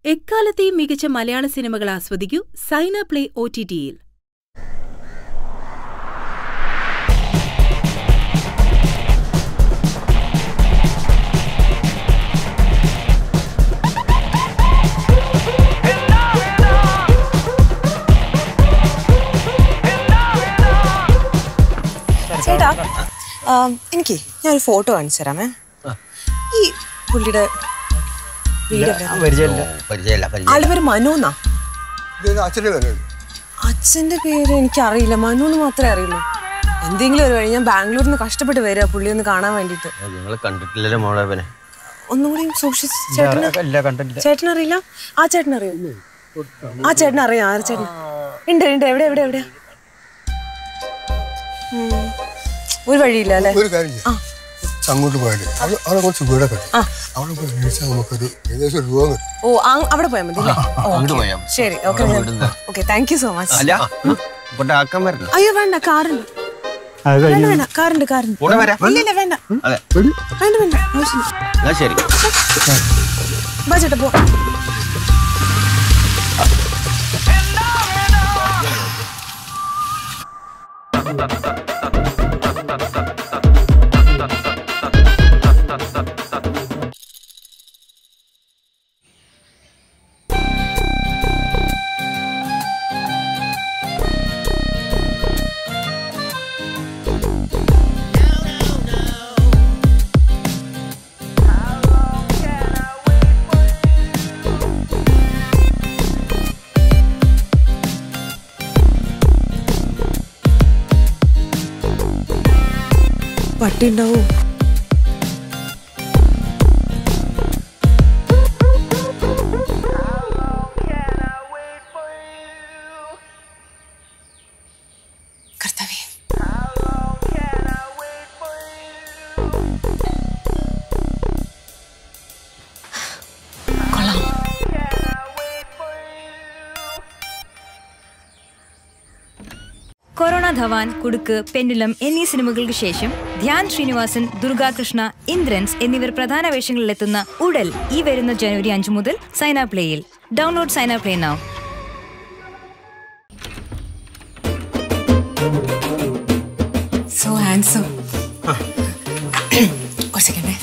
എക്കാലത്തെയും മികച്ച മലയാള സിനിമകൾ ആസ്വദിക്കൂ സൈന പ്ലേ ഒ ടി ടിയിൽ ചേട്ടാ ആ, എനിക്ക് ഞാനൊരു ഫോട്ടോ കാണിച്ചു തരാമേ ഈ പുള്ളിയുടെ വീട് എവിടെയാ? പരിചയമില്ല പരിചയമില്ല ആളുടെ പേര് മനു എന്നാ ഇത് അച്ഛൻ്റെ പേരാണ് അച്ഛന്റെ പേര് എനിക്ക് അറിയില്ല മനു എന്ന് മാത്രമേ അറിയുള്ളൂ എന്തെങ്കിലും ഒരു വഴി ഞാൻ ബാംഗ്ലൂരിൽ നിന്ന് കഷ്ടപ്പെട്ട് വരിക പുള്ളി ഒന്ന് കാണാൻ വേണ്ടിട്ട് നിങ്ങൾ കണ്ടിട്ടില്ലല്ലോ മോളെ പിന്നെ ഒന്നും കൂടി സൂക്ഷിച്ച് ചേട്ടന് ഇല്ല കണ്ടിട്ടില്ല ചേട്ടൻ അറിയില്ല ആ ചേട്ടൻ അറിയോ ആ ചേട്ടൻ അറിയാം ആ ചേട്ടൻ ഉണ്ട് ഉണ്ട് എവിടെ എവിടെ എവിടെ ഉം. ഒരു വഴിയില്ല അല്ലേ ഒരു കാര്യം ചെയ്യാം അങ്ങോട്ട് പോയാലേ അവിടെ അവിടെ കുറച്ച് വീടൊക്കെ ഉണ്ട്. അവിടെ പോയി മേടിച്ചാൽ നമുക്കൊരു ഏകദേശം ഒരു രൂപ കിട്ടും ഓ ആ- അവിടെ പോയാൽ മതി അല്ലേ അങ്ങോട്ട് പോയാ ശരി okay okay thank you so much അല്ല ഇങ്ങോട്ട് ആക്കാൻ വരണം അയ്യോ വേണ്ട കാറുണ്ട് അത് വേണ്ട കഴിഞ്ഞു വേണ്ട കാറുണ്ട് കാറുണ്ട് കൂടെ വരാം ഇല്ല ഇല്ല വേണ്ട അതെ വേണ്ട വേണ്ട ആവശ്യമില്ല എന്നാ ശരി ബാ ചേട്ടാ പോ പട്ടി ഉണ്ടാവോ കർത്താവേ കൊള്ളാം കൊറോണ ധവാൻ കുടുക്ക് പെൻഡുലം എന്നീ സിനിമകൾക്ക് ശേഷം ധ്യാൻ ശ്രീനിവാസൻ ദുർഗാകൃഷ്ണ ഇന്ദ്രൻസ് എന്നിവർ പ്രധാന വേഷങ്ങളിലെത്തുന്ന ഉടൽ ഈ വരുന്ന ജനുവരി അഞ്ചു മുതൽ സൈന പ്ലേയിൽ download Saina play now so handsome ഒരു സെക്കൻഡേ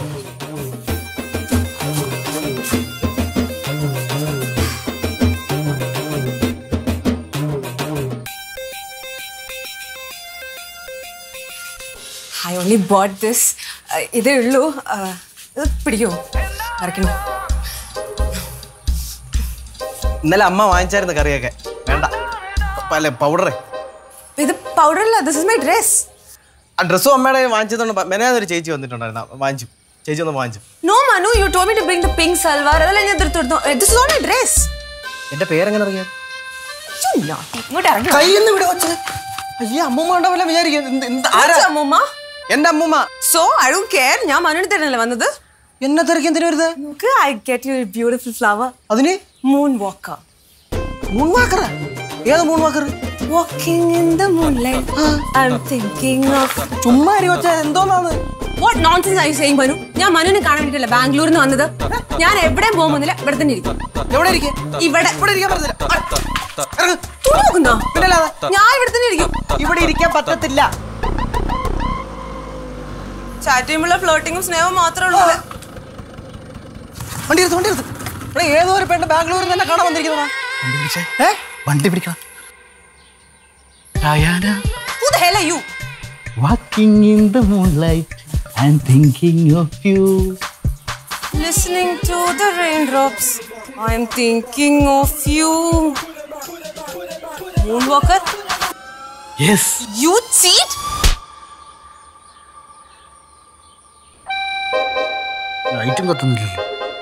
ഐ ഓൺലി ബോട്ട് ദിസ് ഇതേ ഉള്ളൂ Uh, ഇത് പിടിക്കുമോ വരയ്ക്കണോ ഇന്നലെ അമ്മ വാങ്ങിച്ചായിരുന്നു കറിയൊക്കെ വേണ്ട അല്ല പൗഡറേ ഇത് പൗഡറല്ല ദിസ് ഇസ് മൈ ഡ്രസ് ആ ഡ്രസ്സും അമ്മയുടെ വാങ്ങിച്ചതുകൊണ്ട് മെനയാതൊരു ചേച്ചി വന്നിട്ടുണ്ടായിരുന്നു ആ, വാങ്ങിച്ചു ചേച്ചി ഒന്ന് വാങ്ങിച്ചു no Manu you told me to bring the pink salwar അതല്ല ഞാൻ എടുത്തു this is all my dress എന്റെ പേരെങ്ങനെ അറിയാം ഇങ്ങോട്ട് ഇറങ്ങി കയ്യെന്ന് ഇവിടെ വെച്ചത് അയ്യ അമ്മൂമ്മ ഉണ്ടാവില്ല വിചാരിക്കും ആരാ അമ്മൂമ്മ എന്റെ അമ്മൂമ്മ സോ ഐ ഡോണ്ട് കെയർ ഞാൻ മനുവിന് തന്നെയല്ലേ വന്നത് എന്നെ തിരക്കി എന്തിനു വരുന്നത് നോക്ക് I get you beautiful flower അതിന് മൂൺ വാക്കർ മൂൺ വാക്കറ ഏത് moonwalker walking in the moonlight I am thinking of ചുമ്മാ അരി വെച്ച എന്തോന്നാണ് വാട്ട് നോൺസെൻസ് ആയി സെയിം മനു ഞാൻ മനുവിനെ കാണാൻ വേണ്ടിയിട്ടല്ല ബാംഗ്ലൂരിൽ നിന്ന് വന്നത് ഞാൻ എവിടെയും പോകുന്നില്ല ഇവിടെ തന്നെ ഇരിക്കും എവിടെ ഇരിക്കേ ഇവിടെ ഇവിടെ ഇരിക്കാൻ പറ്റത്തില്ല ആ, ഇറങ്ങ്. തുണി നോക്കുന്നോ പിന്നല്ലാതെ ഞാൻ ഇവിടെ തന്നെ ഇരിക്കും ഇവിടെ ഇരിക്കാൻ പറ്റത്തില്ല ചാറ്റ് ചെയ്യുമ്പോഴുള്ള ഫ്ലോട്ടിങ്ങും സ്നേഹവും മാത്രമേ ഉള്ളൂ വണ്ടി എടുത്ത് വണ്ടി എടുത്ത് എടാ ഏതോ ഒരു പെണ്ണ് ബാംഗ്ലൂരിൽ തന്നെ കാണാൻ വന്നിരിക്കുന്നതാ ഏ വണ്ടി പിടിക്കണം Diana Who the hell are you? Walking in the moonlight I am thinking of you Listening to the raindrops. I'm thinking of you. Moonwalker, yes you cheat? ലൈറ്റും കത്തുന്നില്ലല്ലോ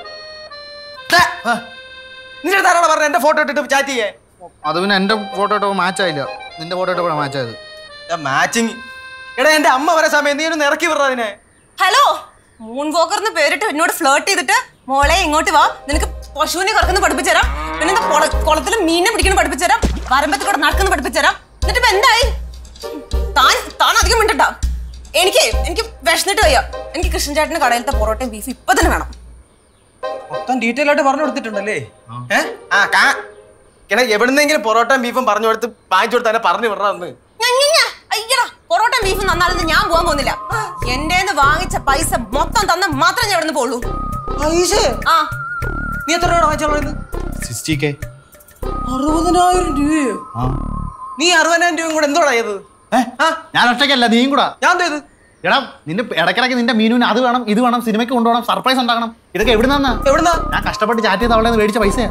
നിന്റെ ധാരാളം പറഞ്ഞ എന്റെ ഫോട്ടോ ഇട്ടിട്ട് ചാറ്റ് ചെയ്യേ അത് പിന്നെ എന്റെ ഫോട്ടോ ഇട്ടോ മാച്ച് ആയില്ല നിന്റെ ഫോട്ടോ ഇട്ടോ മാച്ച് ആയത് മാച്ചിങ് എടാ എന്റെ അമ്മ വരെ സമയം നീ ഒന്ന് ഇറക്കി വിടറ അതിനെ ഹലോ മൂൺ വോക്കർ എന്ന് പേരിട്ട് എന്നോട് ഫ്ലേർട്ട് ചെയ്തിട്ട് മോളെ ഇങ്ങോട്ട് വാ നിനക്ക് പശുവിനെ കറക്കുന്ന പഠിപ്പിച്ചുതരാം പിന്നെ എന്താ കുളത്തിൽ മീനെ പിടിക്കുന്ന പഠിപ്പിച്ചുതരാം വരമ്പത്തിൽ കൂടെ നടക്കുന്ന പഠിപ്പിച്ചുതരാം എന്നിട്ട് ഇപ്പൊ എന്തായി താൻ താൻ അധികം മിണ്ടട്ടാ എനിക്ക് എനിക്ക് വിശന്നിട്ട് വയ്യ എനിക്ക് കൃഷ്ണൻ ചേട്ടന്റെ കടയിലത്തെ പൊറോട്ടയും ബീഫ് ഇപ്പൊ തന്നെ വേണം മൊത്തം ഡീറ്റെയിൽ ആയിട്ട് പറഞ്ഞു കൊടുത്തിട്ടുണ്ടല്ലേ ഏ ആ കാ എടാ എവിടുന്നെങ്കിലും പൊറോട്ടയും ബീഫും പറഞ്ഞു കൊടുത്ത് വാങ്ങിച്ചു കൊടുത്താലേ പറഞ്ഞു വിടണമെന്ന് ഞ, ഞ, ഞ. അയ്യടാ പൊറോട്ട ബീഫ് നന്നാണെന്ന് ഞാൻ പോകാൻ പോകുന്നില്ല എന്റെ വാങ്ങിച്ച പൈസ മൊത്തം തന്ന മാത്രമേ ഞാൻ ഇവിടുന്ന് പോളൂ ആ നീ എത്ര രൂപ വാങ്ങിച്ചോളൂ സിക്സ്റ്റി കെ അറുപതിനായിരം രൂപയോ നീ അറുപതിനായിരം രൂപയും കൂടെ എന്തോടാ ചെയ്തത് ആ ഞാൻ ഒറ്റയ്ക്കല്ല നീയും കൂടാ ഞാൻ ചെയ്ത് എടാ നിന്റെ ഇടയ്ക്കിടയ്ക്ക് നിന്റെ മീനുവിന് അത് വേണം ഇത് വേണം സിനിമയ്ക്ക് കൊണ്ടുപോകണം സർപ്രൈസ് ഉണ്ടാക്കണം ഇതൊക്കെ എവിടെ നിന്നാ എവിടുന്നാ ഞാൻ കഷ്ടപ്പെട്ട് ചാറ്റ് ചെയ്ത് അവളെ മേടിച്ച പൈസയാ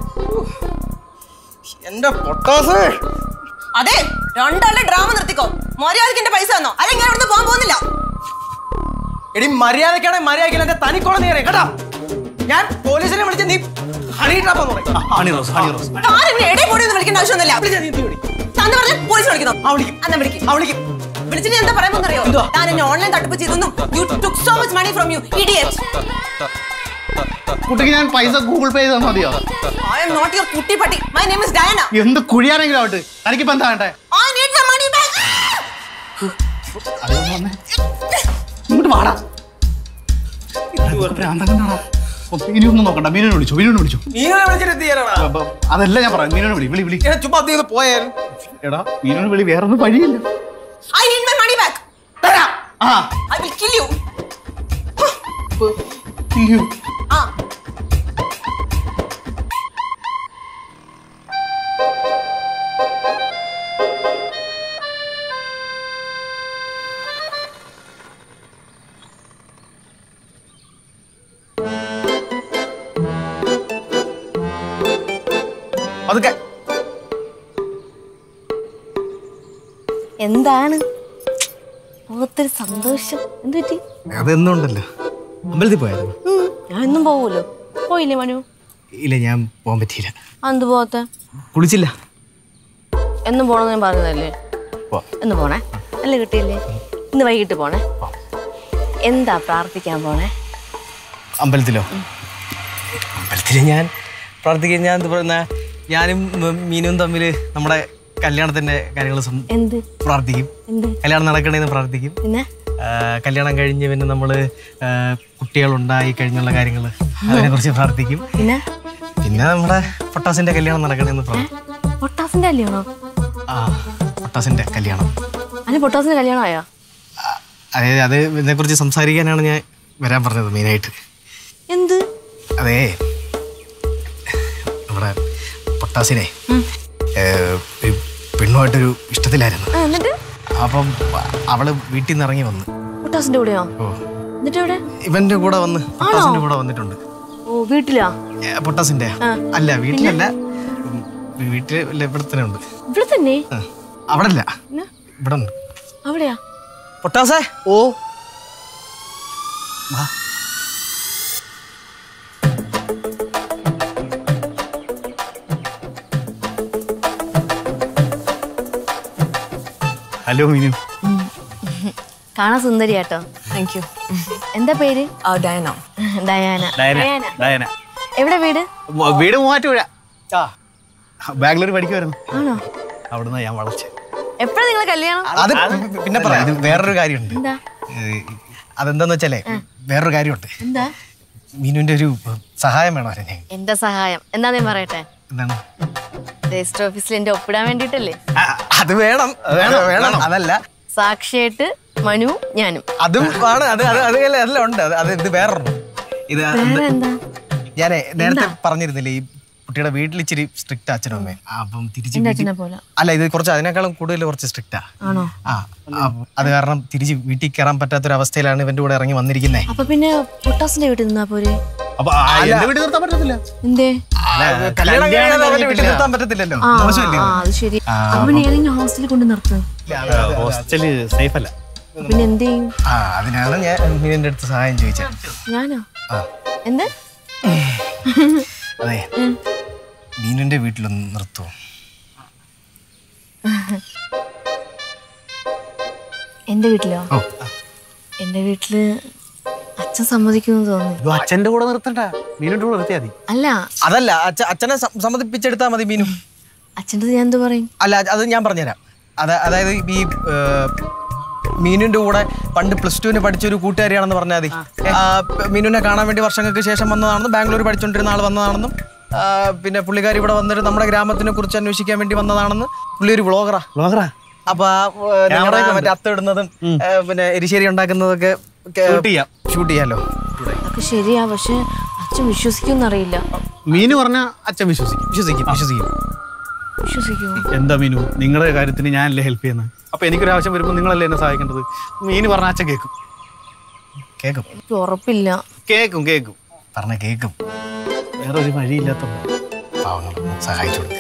എന്റെ പൊട്ടാസ് അതെ രണ്ടാളുടെ ഡ്രാമ നിർത്തിക്കോ മര്യാദക്ക് എന്റെ പൈസ തന്നോ അല്ലെങ്കിൽ ഞാൻ ഇവിടുന്ന് പോകാൻ പോകുന്നില്ല എടി മര്യാദക്കാണെങ്കിൽ മര്യാദക്കില്ല എന്റെ തനിക്കോളം നീ അറിയാം കേട്ടാ ഞാൻ പോലീസിനെ വിളിച്ച് നീ ഹണിയിട്ടാന്ന് പറയും ഹണി റോസ് ഹണി റോസ് ആരെങ്കിലും എടേ കൂടി ഒന്ന് വിളിക്കേണ്ട ആവശ്യമൊന്നുമില്ല വിളിച്ചാ നീ എന്ത് വിളി? താന്ന് പറഞ്ഞ പോലീസ് വിളിക്കണം ആ, വിളിക്കും. അന്നാ വിളിക്കും ആ, വിളിക്കും. വിളിച്ചിട്ട് എന്താ പറയാൻ അറിയോ എന്തുവാ? താൻ എന്നെ ഓൺലൈൻ തട്ടിപ്പ് ചെയ്തൊന്നും you took so much money from you idiot കുട്ടിക്ക് ഞാൻ പൈസ ഗൂഗിൾ പേ ചെയ്ത് തന്നാ മതിയോ ഐ എം നോട്ട് യുവർ കുട്ടി പട്ടി മൈ നെയിം ഇസ് ഡയന എന്ത് കുഴിയാണെങ്കിലും ആവട്ടെ തനിക്കിപ്പോ എന്താ വേണ്ടേ I need the money back അതൊന്ന് വന്നേ. ഇങ്ങോട്ട് വാടാ ഭ്രാന്തൻ കണ്ടാടാ. ഓ, ഇനി ഒന്നും നോക്കണ്ട മീനിനെ വിളിച്ചു മീനിനെ വിളിച്ചു നീങ്ങളെ വിളിച്ചിട്ട് എന്ത് ചെയ്യാനാടാ അപ്പൊ അതല്ല ഞാൻ പറയാം മീനിനെ വിളി വിളി വിളി ഇങ്ങനെ ചുമ്മാ നീ ഒന്ന് പോയാൽ എടാ മീനിനെ വിളി വേറൊന്നും വഴിയില്ല I need my money back തരാം ആ ഐ വിൽ കിൽ യു ഇയ്യോ. ആ അതൊക്കെ എന്താണ് മുഖത്തൊരു സന്തോഷം എന്ത് പറ്റി അതെന്നും ഉണ്ടല്ലോ അമ്പലത്തിൽ പോയായിരുന്നു ഉം, ഞാൻ എന്നും പോവുമല്ലോ പോയില്ലേ മനു ഇല്ല ഞാൻ പോകാൻ പറ്റിയില്ല എന്ത് പോകത്തെ കുളിച്ചില്ല എന്നും പോണെന്ന് ഞാൻ പറഞ്ഞതല്ലേ പോവാം. എന്ന് പോണേ അല്ലേ കിട്ടിയില്ലേ ഇന്ന് വൈകിട്ട് പോണേ എന്താ പ്രാർത്ഥിക്കാൻ പോണേ അമ്പലത്തിലോ അമ്പലത്തിൽ ഞാൻ പ്രാർത്ഥിക്കാൻ ഞാൻ എന്താ പറയുന്ന ഞാനും മ- മീനും തമ്മിൽ നമ്മുടെ കല്യാണത്തിന്റെ കാര്യങ്ങൾ എന്ത് പ്രാർത്ഥിക്കും എന്ത് കല്യാണം നടക്കണേന്ന് പ്രാർത്ഥിക്കും പിന്നെ ആ, കല്യാണം കഴിഞ്ഞ് പിന്നെ നമ്മൾ കുട്ടികളുണ്ടായി കഴിഞ്ഞുള്ള കാര്യങ്ങൾ അതിനെ കുറിച്ച് പ്രാർത്ഥിക്കും പിന്നെ പിന്നെ നമ്മുടെ പൊട്ടാസിന്റെ കല്യാണം നടക്കണേന്ന് പ്രാർത്ഥിക്കും പൊട്ടാസിന്റെ കല്യാണോ ആ പൊട്ടാസിന്റെ കല്യാണം അല്ലെ പൊട്ടാസിന്റെ കല്യാണം ആയോ ആ, അതായത് അത് ഇതിനെക്കുറിച്ച് സംസാരിക്കാനാണ് ഞാൻ വരാൻ പറഞ്ഞത് മെയിനായിട്ട് എന്ത് അതേ നമ്മുടെ പൊട്ടാസിനെ ഏ, ഒരു പെണ്ണുമായിട്ടൊരു ഇഷ്ടത്തിലായിരുന്നു ആ, എന്നിട്ട് അപ്പം അവള് വീട്ടിൽ നിന്ന് ഇറങ്ങി വന്നു പൊട്ടാസിന്റെ കൂടെയോ ഓ എന്നിട്ട് എവിടെ ഇവന്റെ കൂടെ വന്ന് പൊട്ടാസിന്റെ കൂടെ വന്നിട്ടുണ്ട് ഓ വീട്ടിലാ ഏ, പൊട്ടാസിന്റെ അല്ല വീട്ടിലല്ല ഉം, വീട്ടില് ഇല്ല, ഇവിടെ തന്നെ ഉണ്ട് ഇവിടെ തന്നെ ആ, അവിടെ അല്ല പിന്നെ? ഇവിടെ ഉണ്ട് അവിടെയാ പൊട്ടാസേ ഓ ഹലോ മീനു കാണാൻ സുന്ദരിയാട്ടോ താങ്ക് യു എന്താ പേര് ഡയന ഡയാന ഡയന ഡയന എവിടെ വീട് മ- വീട് മൂവാറ്റുപുഴ ആ ബാംഗ്ലൂർ പഠിക്കുമായിരുന്നു ആണോ അവിടുന്ന് ഞാൻ വളർച്ച എപ്പോഴാ നിങ്ങളെ കല്യാണം അത് പിന്നെ പറയാം ഇത് വേറൊരു കാര്യമുണ്ട് എന്താ ഏ, അതെന്താന്ന് വെച്ചാലേ വേറൊരു കാര്യമുണ്ട് എന്താ മീനുവിന്റെ ഒരു സഹായം വേണമായിരുന്നു ഞാൻ എന്റെ സഹായം എന്താ ഞാൻ പറയട്ടെ എന്താണ് രജിസ്റ്റർ ഓഫീസിൽ എന്റെ ഒപ്പിടാൻ വേണ്ടിട്ടല്ലേ ആ, അത് വേണം വേണം വേണം അതല്ല സാക്ഷിയായിട്ട് മനു ഞാനും അതും ആണ് അത് അത് അത് അല്ല ഉണ്ട് അത് അത് ഇത് വേറൊരെണ്ണം ഇത് വേറെ എന്താ ഞാനേ നേരത്തെ പറഞ്ഞിരുന്നില്ലേ ഈ കുട്ടിയുടെ വീട്ടിൽ ഇച്ചിരി സ്ട്രിക്റ്റ് അച്ഛനും അമ്മയും അപ്പം തിരിച്ച് എന്റെ വീട്ടിൽ- അച്ഛനെ പോലെ അല്ല ഇത് കുറച്ച് അതിനേക്കാളും കൂടുതൽ കുറച്ച് സ്ട്രിക്റ്റാ ആണോ ആ ആ, അത് കാരണം തിരിച്ച് വീട്ടിൽ കയറാൻ പറ്റാത്തൊരവസ്ഥയിലാണ് ഇവന്റെ കൂടെ ഇറങ്ങി വന്നിരിക്കുന്നത് അപ്പൊ പിന്നെ പൊട്ടാസിന്റെ വീട്ടിൽ നിന്നാ പോരെ അപ്പൊ ആ, എന്റെ വീട്ടിൽ നിർത്താൻ പറ്റത്തില്ല എന്തേ കല്യാണം കഴിയാതെ അവന്റെ വീട്ടിൽ നിർത്താൻ പറ്റത്തില്ലല്ലോ ആ മോശമല്ലേ ആ, അത് ശരി അപ്പൊ പിന്നെ ഏതെങ്കിലും ഹോസ്റ്റലിൽ കൊണ്ട് നിർത്ത് ഹോസ്റ്റല് സേഫ് അല്ല പിന്നെ എന്ത് ചെയ്യും ആ അതിനാണ് ഞാൻ മീനിന്റെ അടുത്ത് സഹായം ചോദിച്ചത് ഞാനോ ആ എന്ത് അതെ മീനിന്റെ വീട്ടിലൊന്ന് നിർത്തുമോ എന്റെ വീട്ടിലോ ഓ എന്റെ വീട്ടില് അച്ഛൻ സമ്മതിക്കുമെന്ന് തോന്നുന്നു ഇത് അച്ഛന്റെ കൂടെ നിർത്തണ്ട മീനിന്റെ കൂടെ നിർത്തിയാ മതി അല്ല അതല്ല അച്ഛ- അച്ഛനെ സം- സമ്മതിപ്പിച്ചെടുത്താൽ മതി മീനു അച്ഛൻ്റെ ഞാൻ എന്ത് പറയും അല്ല അത് ഞാൻ പറഞ്ഞുതരാം അത് അതായത് ഈ ഏ, മീനുവിന്റെ കൂടെ പണ്ട് പ്ലസ് ടുവിന് പഠിച്ച ഒരു കൂട്ടുകാരിയാണെന്ന് പറഞ്ഞാൽ മതി ആ, പ- മീനുവിനെ കാണാൻ വേണ്ടി വർഷങ്ങൾക്ക് ശേഷം വന്നതാണെന്നും ബാംഗ്ലൂർ പഠിച്ചുകൊണ്ടിരുന്ന ആൾ വന്നതാണെന്നും ആ, പിന്നെ പുള്ളിക്കാരി ഇവിടെ വന്നിട്ട് നമ്മുടെ ഗ്രാമത്തിനെ കുറിച്ച് അന്വേഷിക്കാൻ വേണ്ടി വന്നതാണെന്ന് പുള്ളി ഒരു വ്ളോഗറാ വ്ളോഗറാ അപ്പൊ ആ, ഏ, നിങ്ങളുടെയൊക്കെ മറ്റേ അത്തിടുന്നതും ഏ, പിന്നെ എരിശ്ശേരി ഉണ്ടാക്കുന്നതൊക്കെ Shoot ചെയ്യാം. ഷൂട്ട് ചെയ്യാലോ അതൊക്കെ ശരിയാ പക്ഷെ അച്ഛൻ വിശ്വസിക്കുമെന്നറിയില്ല മീനു പറഞ്ഞ അച്ഛൻ വിശ്വസിക്കും വിശ്വസിക്കും വിശ്വസിക്കും വിശ്വസിക്കുമോ എന്താ മീനു നിങ്ങളുടെ കാര്യത്തിന് ഞാനല്ലേ ഹെൽപ്പ് ചെയ്യുന്നത് അപ്പൊ എനിക്കൊരു ആവശ്യം വരുമ്പോൾ നിങ്ങളല്ലേ എന്നെ സഹായിക്കേണ്ടത് മീന് പറഞ്ഞ അച്ഛൻ കേൾക്കും കേക്കും എനിക്ക് ഉറപ്പില്ല കേൾക്കും കേൾക്കും പറഞ്ഞ കേക്കും വേറെ ഒരു വഴിയില്ലാത്ത പാവങ്ങൾ സഹായിച്ചു കൊടുക്ക്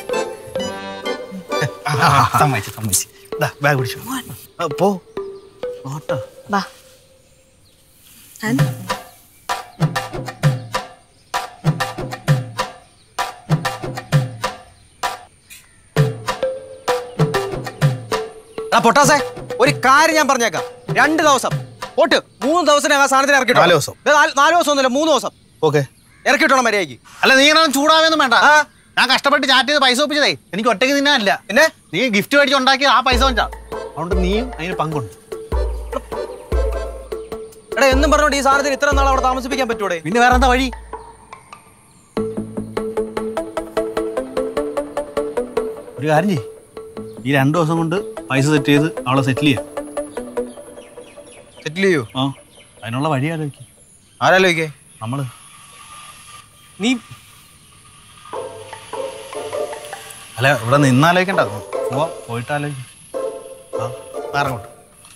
സമ്മതിച്ചു സമ്മതിച്ചു ബാഗ് പിടിച്ചു ആ, പോ ഓട്ടോ വാ ആ പൊട്ടാസേ ഒരു കാര്യം ഞാൻ പറഞ്ഞേക്കാം രണ്ട് ദിവസം പോട്ട് മൂന്ന് ദിവസം ആ സാധനത്തിന് ഇറക്കിട്ടോ നാല് ദിവസം. ദേ, നാല് നാല് ദിവസം ഒന്നുമില്ല മൂന്ന് ദിവസം ഓക്കെ ഇറക്കിട്ടോണം മര്യാദയ്ക്ക് അല്ല നീ ഇങ്ങനെ ചൂടാവൊന്നും വേണ്ട ആ. ഞാൻ കഷ്ടപ്പെട്ട് ചാറ്റ് ചെയ്ത് പൈസ ഒപ്പിച്ചതേ എനിക്ക് ഒറ്റയ്ക്ക് തിന്നാനില്ല പിന്നെ നീ ഗിഫ്റ്റ് മേടിച്ച് ഉണ്ടാക്കി ആ പൈസ വെച്ചാ അതുകൊണ്ട് നീയും അതിന് പങ്കുണ്ട് എടാ എന്നും പറഞ്ഞോണ്ട് ഈ സാധനത്തിന് ഇത്ര നാൾ അവിടെ താമസിപ്പിക്കാൻ പറ്റൂടെ പിന്നെ വേറെ എന്താ വഴി ഒരു കാര്യം ചെയ്യ് ഈ രണ്ടു ദിവസം കൊണ്ട് പൈസ സെറ്റ് ചെയ്ത് അവളെ സെറ്റിൽ ചെയ്യാം സെറ്റിൽ ചെയ്യൂ ആ അതിനുള്ള വഴി ആലോചിക്കും ആരാലോചിക്കേ നമ്മള് നീ അല്ല ഇവിടെ നിന്നാലോചിക്കണ്ട പോവാം പോയിട്ട് ആലോചിക്കും ആ വേറെ കൊണ്ട്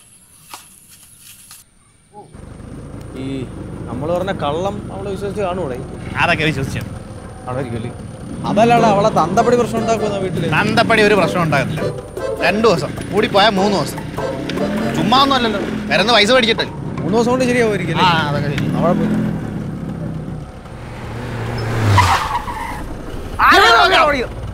ഈ നമ്മൾ പറഞ്ഞ കള്ളം അവളെ വിശ്വസിച്ച് കാണൂടെ ആരൊക്കെ വിശ്വസിച്ചു അവിടെ അതല്ലാടാ അവളെ തന്തപ്പടി പ്രശ്നം ഉണ്ടാക്കുന്ന വീട്ടില് നന്തപ്പടി ഒരു പ്രശ്നം ഉണ്ടാകത്തില്ല രണ്ടു ദിവസം കൂടിപ്പോയാൽ മൂന്ന് ദിവസം ചുമ്മാ ഒന്നും അല്ലല്ലോ വരുന്ന പൈസ മേടിച്ചിട്ടല്ലേ മൂന്ന് ദിവസം കൊണ്ട് ശരിയാവുമായിരിക്കും ആ അതൊക്കെ ശരി. അവിടെ പോയി ആരാ നോക്കാം?